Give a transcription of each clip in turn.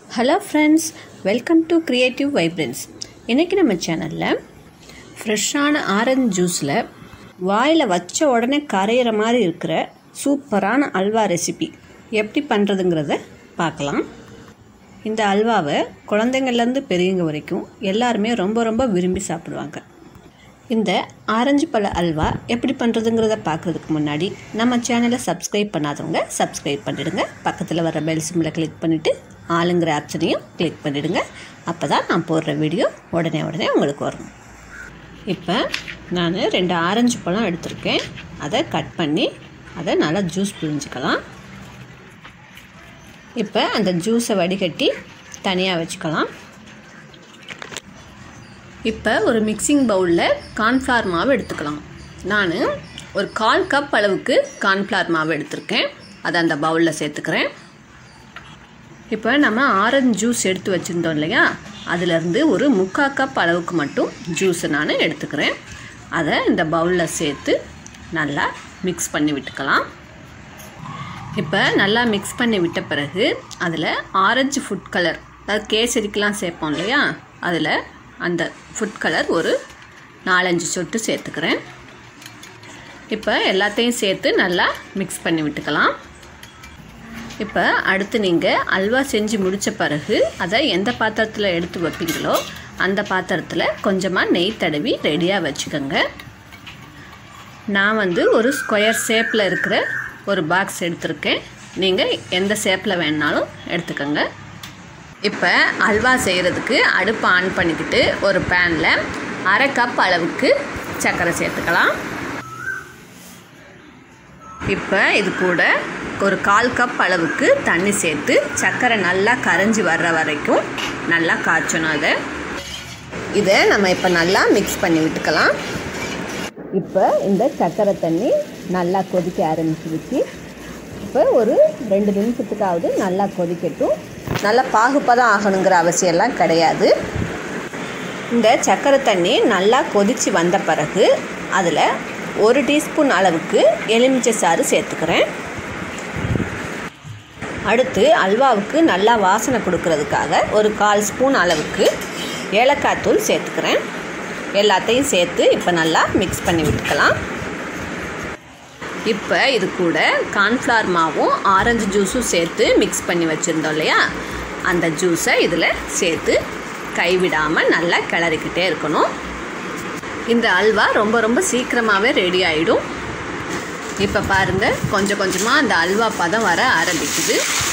hello friends welcome to creative vibrance இன்றைக்கி நம்ம சேனலில் ஃப்ரெஷ்ஷான ஆரஞ்சு ஜூஸில் வாயில் வச்ச உடனே கரையிற மாதிரி இருக்கிற சூப்பரான அல்வா ரெசிபி எப்படி பண்ணுறதுங்கிறத பார்க்கலாம் இந்த அல்வாவை குழந்தைங்கள்லேருந்து பெரியவங்க வரைக்கும் எல்லாருமே ரொம்ப ரொம்ப விரும்பி சாப்பிடுவாங்க இந்த ஆரஞ்சு பழ அல்வா எப்படி பண்ணுறதுங்கிறத பார்க்குறதுக்கு முன்னாடி நம்ம சேனலை சப்ஸ்கிரைப் பண்ணாதவங்க சப்ஸ்கிரைப் பண்ணிடுங்க பக்கத்தில் வர பெல் சிம்மில் கிளிக் பண்ணிவிட்டு ஆளுங்கிற ஆப்ஷனையும் கிளிக் பண்ணிடுங்க அப்போ தான் நான் போடுற வீடியோ உடனே உடனே உங்களுக்கு வரும் இப்போ நான் ரெண்டு ஆரஞ்சு பழம் எடுத்திருக்கேன் அதை கட் பண்ணி அதை நல்லா ஜூஸ் பிழிஞ்சிக்கலாம் இப்போ அந்த ஜூஸை வடிகட்டி தனியாக வச்சுக்கலாம் இப்போ ஒரு மிக்சிங் பவுலில் கார்ன்ஃப்ளவர் மாவு எடுத்துக்கலாம் நான் ஒரு கால் கப் அளவுக்கு கார்ன்ஃப்ளவர் மாவு எடுத்திருக்கேன் அதை அந்த பவுலில் சேர்த்துக்கிறேன் இப்போ நம்ம ஆரஞ்சு ஜூஸ் எடுத்து வச்சுருந்தோம் இல்லையா அதிலேருந்து ஒரு முக்கால் கப் அளவுக்கு மட்டும் ஜூஸை நான் எடுத்துக்கிறேன் அதை இந்த பவுலில் சேர்த்து நல்லா மிக்ஸ் பண்ணி விட்டுக்கலாம் இப்போ நல்லா மிக்ஸ் பண்ணி விட்ட பிறகு அதில் ஆரஞ்சு ஃபுட் கலர் அதாவது கேசரிக்கெலாம் சேர்ப்போம் இல்லையா அதில் அந்த ஃபுட் கலர் ஒரு நாலஞ்சு சொட்டு சேர்த்துக்கிறேன் இப்போ எல்லாத்தையும் சேர்த்து நல்லா மிக்ஸ் பண்ணி விட்டுக்கலாம் இப்போ அடுத்து நீங்கள் அல்வா செஞ்சு முடித்த பிறகு அதை எந்த பாத்திரத்தில் எடுத்து வைப்பீங்களோ அந்த பாத்திரத்தில் கொஞ்சமாக நெய் தடவி ரெடியாக வச்சுக்கோங்க நான் வந்து ஒரு ஸ்கொயர் ஷேப்பில் இருக்கிற ஒரு பாக்ஸ் எடுத்திருக்கேன் நீங்கள் எந்த ஷேப்பில் வேணாலும் எடுத்துக்கோங்க இப்போ அல்வா செய்கிறதுக்கு அடுப்பை ஆன் பண்ணிக்கிட்டு ஒரு பேனில் அரை கப் அளவுக்கு சர்க்கரை சேர்த்துக்கலாம் இப்போ இது கூட ஒரு கால் கப் அளவுக்கு தண்ணி சேர்த்து சர்க்கரை நல்லா கரைஞ்சி வர்ற வரைக்கும் நல்லா காய்ச்சணும் அதை இதை நம்ம இப்போ நல்லா மிக்ஸ் பண்ணி விட்டுக்கலாம் இப்போ இந்த சர்க்கரை தண்ணி நல்லா கொதிக்க ஆரம்பிச்சிருச்சு இப்போ ஒரு ரெண்டு நிமிஷத்துக்காவது நல்லா கொதிக்கட்டும் நல்லா பாகுப்பதம் ஆகணுங்கிற அவசியம்லாம் கிடையாது இந்த சர்க்கரை தண்ணி நல்லா கொதித்து வந்த பிறகு அதில் ஒரு டீஸ்பூன் அளவுக்கு எலுமிச்சை சாறு சேர்த்துக்கிறேன் அடுத்து அல்வாவுக்கு நல்லா வாசனை கொடுக்கறதுக்காக ஒரு கால் ஸ்பூன் அளவுக்கு ஏலக்காய் தூள் சேர்த்துக்கிறேன் எல்லாத்தையும் சேர்த்து இப்போ நல்லா மிக்ஸ் பண்ணி விட்டுக்கலாம் இப்போ இது கூட கார்ன்ஃப்ளவர் மாவும் ஆரஞ்சு ஜூஸும் சேர்த்து மிக்ஸ் பண்ணி வச்சுருந்தோம் இல்லையா அந்த ஜூஸை இதில் சேர்த்து கைவிடாமல் நல்லா கிளறிக்கிட்டே இருக்கணும் இந்த அல்வா ரொம்ப ரொம்ப சீக்கிரமாகவே ரெடி ஆகிடும் இப்போ பாருங்கள் கொஞ்சம் கொஞ்சமாக அந்த அல்வா பதம் வர ஆரம்பிக்குது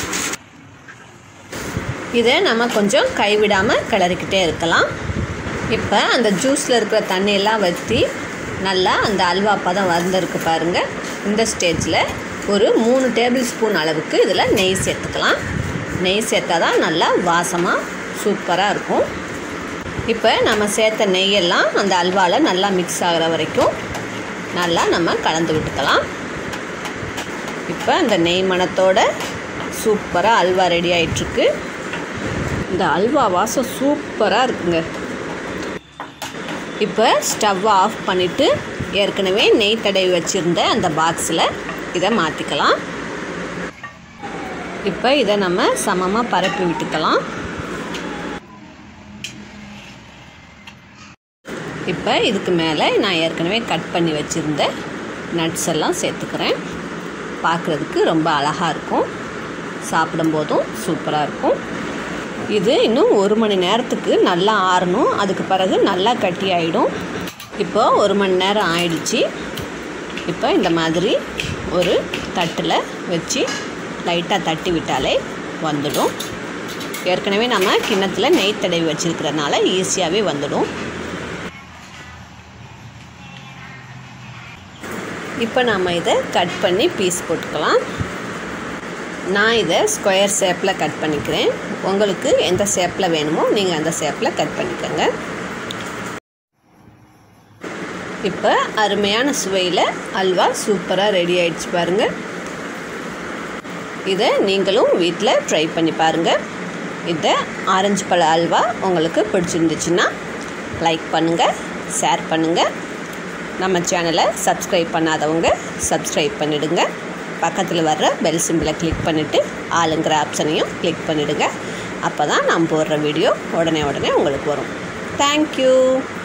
இதை நம்ம கொஞ்சம் கைவிடாமல் கிளறிக்கிட்டே இருக்கலாம் இப்போ அந்த ஜூஸில் இருக்கிற தண்ணியெல்லாம் வற்றி நல்லா அந்த அல்வா பதம் வந்திருக்கு பாருங்கள் இந்த ஸ்டேஜில் ஒரு மூணு டேபிள் ஸ்பூன் அளவுக்கு இதில் நெய் சேர்த்துக்கலாம் நெய் சேர்த்தா தான் நல்லா வாசமாக சூப்பராக இருக்கும் இப்போ நம்ம சேர்த்த நெய்யெல்லாம் அந்த அல்வாவில் நல்லா மிக்ஸ் ஆகிற வரைக்கும் நல்லா நம்ம கலந்து விட்டுக்கலாம் இப்போ அந்த நெய் மணத்தோட சூப்பராக அல்வா ரெடி ஆகிட்டுருக்கு இந்த அல்வா வாசம் சூப்பராக இருக்குங்க இப்போ ஸ்டவ்வை ஆஃப் பண்ணிவிட்டு ஏற்கனவே நெய் தடவி வச்சுருந்த அந்த பாக்ஸில் இதை மாற்றிக்கலாம் இப்போ இதை நம்ம சமமாக பரப்பி விட்டுக்கலாம் இப்போ இதுக்கு மேலே நான் ஏற்கனவே கட் பண்ணி வச்சுருந்த நட்ஸ் எல்லாம் சேர்த்துக்கிறேன் பார்க்குறதுக்கு ரொம்ப அழகாக இருக்கும் சாப்பிடும்போதும் சூப்பராக இருக்கும் இது இன்னும் ஒரு மணி நேரத்துக்கு நல்லா ஆறணும் அதுக்கு பிறகு நல்லா கட்டி ஆகிடும் இப்போ ஒரு மணி நேரம் ஆயிடுச்சு இப்போ இந்த மாதிரி ஒரு தட்டில் வச்சு லைட்டாக தட்டி விட்டாலே வந்துடும் ஏற்கனவே நம்ம கிண்ணத்தில் நெய் தடவி வச்சுருக்கிறதுனால ஈஸியாகவே வந்துடும் இப்போ நாம் இதை கட் பண்ணி பீஸ் போட்டுக்கலாம் நான் இதை ஸ்கொயர் ஷேப்பில் கட் பண்ணிக்கிறேன் உங்களுக்கு எந்த ஷேப்பில் வேணுமோ நீங்கள் அந்த ஷேப்பில் கட் பண்ணிக்கோங்க இப்போ அருமையான சுவையில் அல்வா சூப்பராக ரெடி ஆயிடுச்சு பாருங்கள் இதை நீங்களும் வீட்டில் ட்ரை பண்ணி பாருங்கள் இந்த ஆரஞ்சு பழ அல்வா உங்களுக்கு பிடிச்சிருந்துச்சுன்னா லைக் பண்ணுங்கள் ஷேர் பண்ணுங்கள் நம்ம சேனலை சப்ஸ்கிரைப் பண்ணாதவங்க சப்ஸ்கிரைப் பண்ணிவிடுங்க பக்கத்தில் வர்ற பெல் சிம்பிளை கிளிக் பண்ணிவிட்டு ஆளுங்கிற ஆப்ஷனையும் கிளிக் பண்ணிவிடுங்க அப்போ தான் நான் போடுற வீடியோ உடனே உடனே உங்களுக்கு வரும் தேங்க்யூ